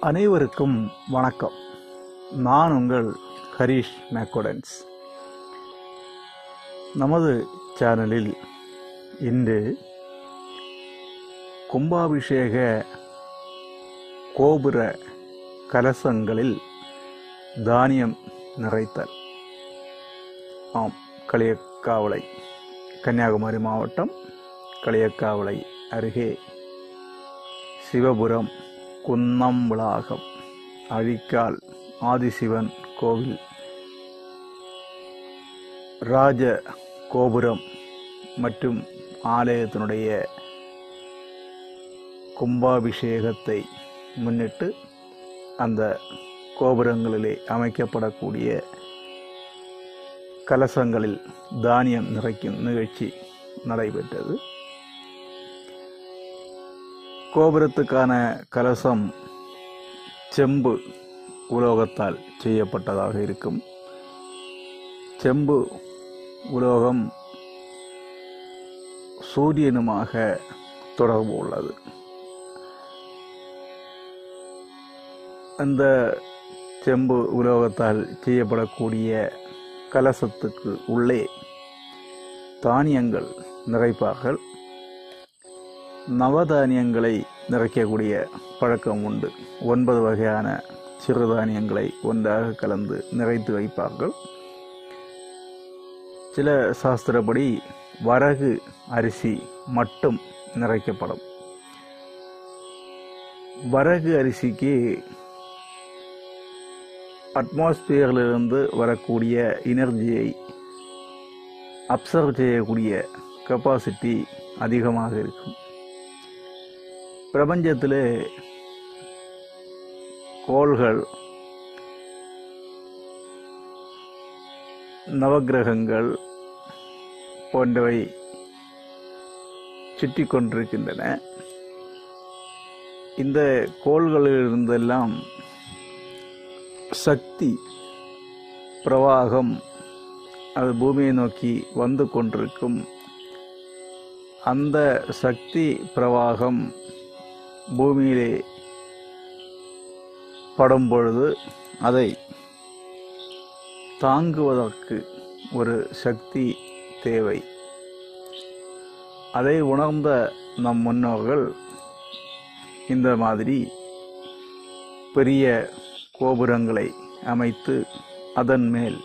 அனைவருக்கும் வணக்கம் நான் உங்கள் ஹரீஷ் மேக்கோடன்ஸ் நமது சேனலில் இன்று கும்பாபிஷேக கோபுர கலசங்களில் தானியம் நிறைத்தல் ஆம் களியக்காவளை கன்னியாகுமரி மாவட்டம் களியக்காவளை அருகே சிவபுரம் குன்னம்புளாகம் அழிக்கால் ஆதிசிவன் கோவில் ராஜ கோபுரம் மற்றும் ஆலயத்தினுடைய கும்பாபிஷேகத்தை முன்னிட்டு அந்த கோபுரங்களிலே அமைக்கப்படக்கூடிய கலசங்களில் தானியம் நிறைக்கும் நிகழ்ச்சி நடைபெற்றது கோபுரத்துக்கான கலசம் செம்பு உலோகத்தால் செய்யப்பட்டதாக இருக்கும் செம்பு உலோகம் சூரியனுமாக தொடர்பு உள்ளது அந்த செம்பு உலோகத்தால் செய்யப்படக்கூடிய கலசத்துக்கு உள்ளே தானியங்கள் நிறைப்பார்கள் நவதானியங்களை நிறைக்கக்கூடிய பழக்கம் உண்டு ஒன்பது வகையான சிறுதானியங்களை ஒன்றாக கலந்து நிறைத்து வைப்பார்கள் சில சாஸ்திரப்படி வரகு அரிசி மட்டும் நிறைக்கப்படும் வரகு அரிசிக்கு அட்மாஸ்பியரிலிருந்து வரக்கூடிய எனர்ஜியை அப்சர்வ் செய்யக்கூடிய கெப்பாசிட்டி அதிகமாக இருக்கும் பிரபஞ்சத்தில் கோள்கள் நவகிரகங்கள் போன்றவை சுற்றி கொண்டிருக்கின்றன இந்த கோள்களிலிருந்தெல்லாம் சக்தி பிரவாகம் அது பூமியை நோக்கி வந்து கொண்டிருக்கும் அந்த சக்தி பிரவாகம் பூமியிலே படும் பொழுது அதை தாங்குவதற்கு ஒரு சக்தி தேவை அதை உணர்ந்த நம் முன்னோர்கள் இந்த மாதிரி பெரிய கோபுரங்களை அமைத்து அதன் மேல்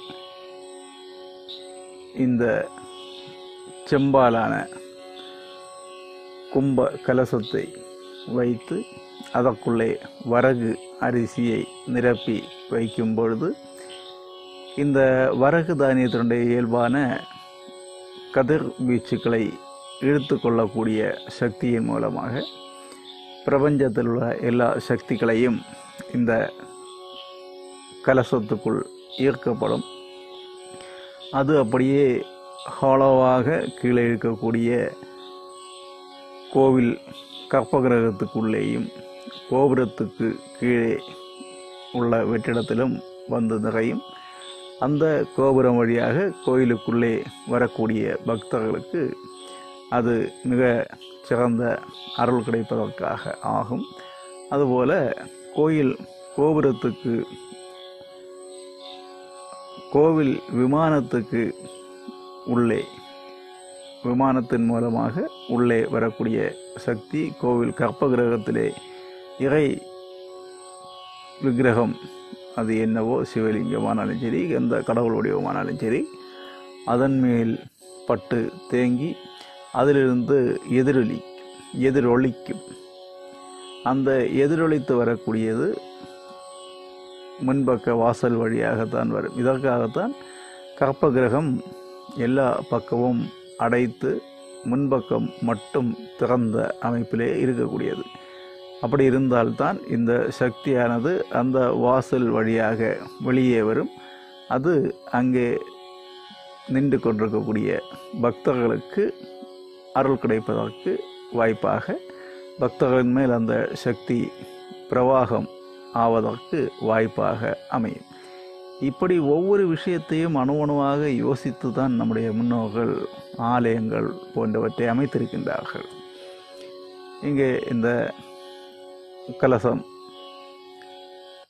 இந்த செம்பாலான கும்ப கலசத்தை வைத்து அதற்குள்ளே வரகு அரிசியை நிரப்பி வைக்கும் பொழுது இந்த வரகு தானியத்தினுடைய இயல்பான கதிர் வீச்சுக்களை இழுத்து கொள்ளக்கூடிய சக்தியின் மூலமாக பிரபஞ்சத்தில் உள்ள எல்லா சக்திகளையும் இந்த கலசத்துக்குள் ஈர்க்கப்படும் அது அப்படியே ஹாலோவாக கீழே இருக்கக்கூடிய கோவில் கற்பகிரகத்துக்குள்ளேயும் கோபுரத்துக்கு கீழே உள்ள வெற்றிடத்திலும் வந்து நிறையும் அந்த கோபுரம் வழியாக கோயிலுக்குள்ளே வரக்கூடிய பக்தர்களுக்கு அது மிக சிறந்த அருள் கிடைப்பதற்காக ஆகும் அதுபோல கோயில் கோபுரத்துக்கு கோவில் விமானத்துக்கு உள்ளே விமானத்தின் மூலமாக உள்ளே வரக்கூடிய சக்தி கோவில் கற்பகிரகத்திலே இறை விக்கிரகம் அது என்னவோ சிவலிங்கமானாலும் சரி எந்த கடவுள் வடிவமானாலும் சரி அதன் மேல் பட்டு தேங்கி அதிலிருந்து எதிரொலி எதிரொலிக்கும் அந்த எதிரொலித்து வரக்கூடியது முன்பக்க வாசல் வழியாகத்தான் வரும் இதற்காகத்தான் கற்பகிரகம் எல்லா பக்கமும் அடைத்து முன்பக்கம் மட்டும் திறந்த அமைப்பிலே இருக்கக்கூடியது அப்படி இருந்தால்தான் இந்த சக்தியானது அந்த வாசல் வழியாக வெளியே வரும் அது அங்கே நின்று கொண்டிருக்கக்கூடிய பக்தர்களுக்கு அருள் கிடைப்பதற்கு வாய்ப்பாக பக்தர்களின் மேல் அந்த சக்தி பிரவாகம் ஆவதற்கு வாய்ப்பாக அமையும் இப்படி ஒவ்வொரு விஷயத்தையும் அணுவணுவாக யோசித்து தான் நம்முடைய முன்னோர்கள் ஆலயங்கள் போன்றவற்றை அமைத்திருக்கின்றார்கள் இங்கே இந்த கலசம்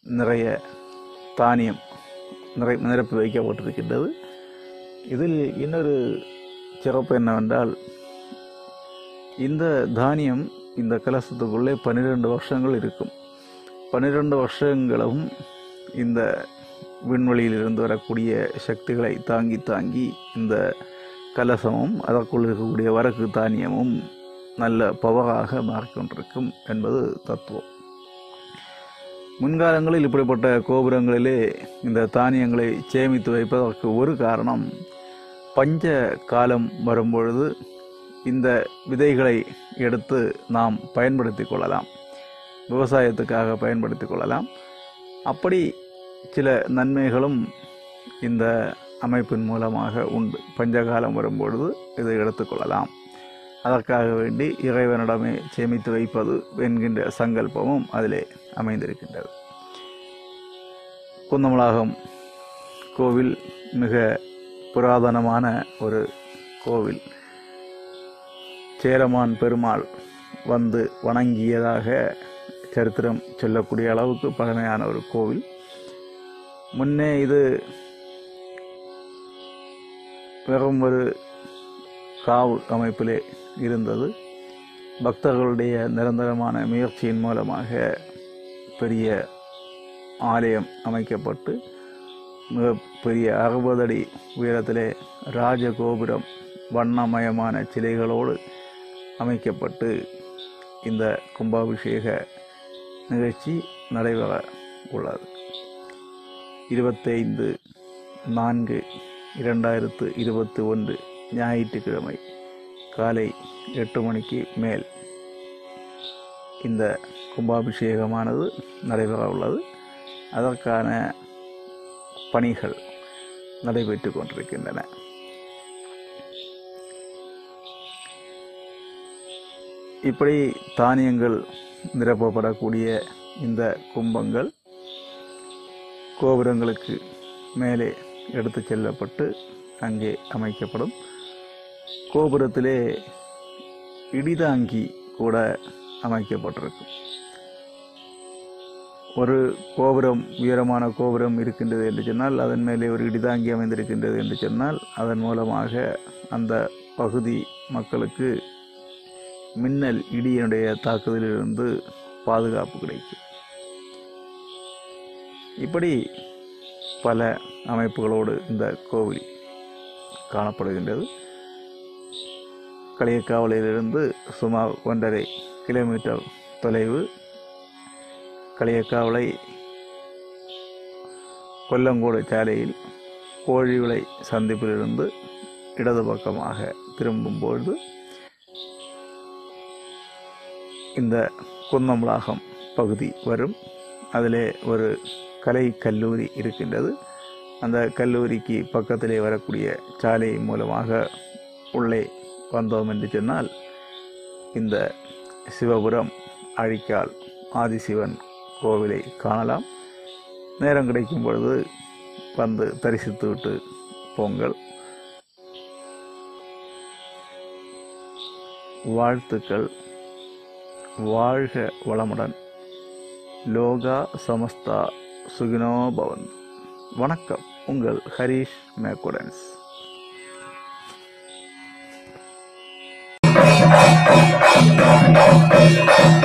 நிறைய தானியம் நிறை நிரப்பி வைக்கப்பட்டிருக்கின்றது இதில் இன்னொரு சிறப்பு என்னவென்றால் இந்த தானியம் இந்த கலசத்துக்குள்ளே பன்னிரெண்டு வருஷங்கள் இருக்கும் பன்னிரெண்டு வருஷங்களும் இந்த விண்வெளியிலிருந்து வரக்கூடிய சக்திகளை தாங்கி தாங்கி இந்த கலசமும் அதற்குள் இருக்கக்கூடிய வரக்கு தானியமும் நல்ல பவராக மாறிக்கொண்டிருக்கும் என்பது தத்துவம் முன்காலங்களில் இப்படிப்பட்ட கோபுரங்களிலே இந்த தானியங்களை சேமித்து வைப்பதற்கு ஒரு காரணம் பஞ்ச காலம் வரும்பொழுது இந்த விதைகளை எடுத்து நாம் பயன்படுத்தி கொள்ளலாம் விவசாயத்துக்காக பயன்படுத்தி கொள்ளலாம் அப்படி சில நன்மைகளும் இந்த அமைப்பின் மூலமாக உண்டு பஞ்சகாலம் வரும்பொழுது இதை எடுத்துக்கொள்ளலாம் அதற்காக வேண்டி இறைவனிடமே சேமித்து வைப்பது என்கின்ற சங்கல்பமும் அதிலே அமைந்திருக்கின்றது குந்தமலாகம் கோவில் மிக புராதனமான ஒரு கோவில் சேரமான் பெருமாள் வந்து வணங்கியதாக சரித்திரம் சொல்லக்கூடிய அளவுக்கு பழமையான ஒரு கோவில் முன்னே இது வெறும் ஒரு காவு அமைப்பிலே இருந்தது பக்தர்களுடைய நிரந்தரமான முயற்சியின் மூலமாக பெரிய ஆலயம் அமைக்கப்பட்டு மிக பெரிய அறுபது அடி உயரத்திலே ராஜகோபுரம் வண்ணமயமான சிலைகளோடு அமைக்கப்பட்டு இந்த கும்பாபிஷேக நிகழ்ச்சி நடைபெற உள்ளது இருபத்தைந்து நான்கு இரண்டாயிரத்து இருபத்தி ஒன்று ஞாயிற்றுக்கிழமை காலை எட்டு மணிக்கு மேல் இந்த கும்பாபிஷேகமானது நடைபெற உள்ளது அதற்கான பணிகள் நடைபெற்று கொண்டிருக்கின்றன இப்படி தானியங்கள் நிரப்பப்படக்கூடிய இந்த கும்பங்கள் கோபுரங்களுக்கு மேலே எடுத்து செல்லப்பட்டு அங்கே அமைக்கப்படும் கோபுரத்திலே இடிதாங்கி கூட அமைக்கப்பட்டிருக்கும் ஒரு கோபுரம் உயரமான கோபுரம் இருக்கின்றது என்று சொன்னால் அதன் மேலே ஒரு இடிதாங்கி அமைந்திருக்கின்றது என்று சொன்னால் அதன் மூலமாக அந்த பகுதி மக்களுக்கு மின்னல் இடியினுடைய தாக்குதலிலிருந்து பாதுகாப்பு கிடைக்கும் இப்படி பல அமைப்புகளோடு இந்த கோவில் காணப்படுகின்றது களியக்காவலிலிருந்து சுமார் ஒன்றரை கிலோமீட்டர் தொலைவு களியக்காவலை கொல்லங்கோடு சாலையில் கோழிவிளை சந்திப்பிலிருந்து இடது பக்கமாக திரும்பும்பொழுது இந்த குன்னம்லாகம் பகுதி வரும் அதிலே ஒரு கலை கல்லூரி இருக்கின்றது அந்த கல்லூரிக்கு பக்கத்திலே வரக்கூடிய சாலை மூலமாக உள்ளே வந்தோம் என்று சொன்னால் இந்த சிவபுரம் அழிக்கால் ஆதிசிவன் கோவிலை காணலாம் நேரம் கிடைக்கும் பொழுது வந்து தரிசித்து விட்டு போங்கள் வாழ்த்துக்கள் வாழ்க வளமுடன் லோகா சமஸ்தா சுகினோ பவன் வணக்கம் உங்கள் ஹரீஷ் மேக்குடன்ஸ் Thank you.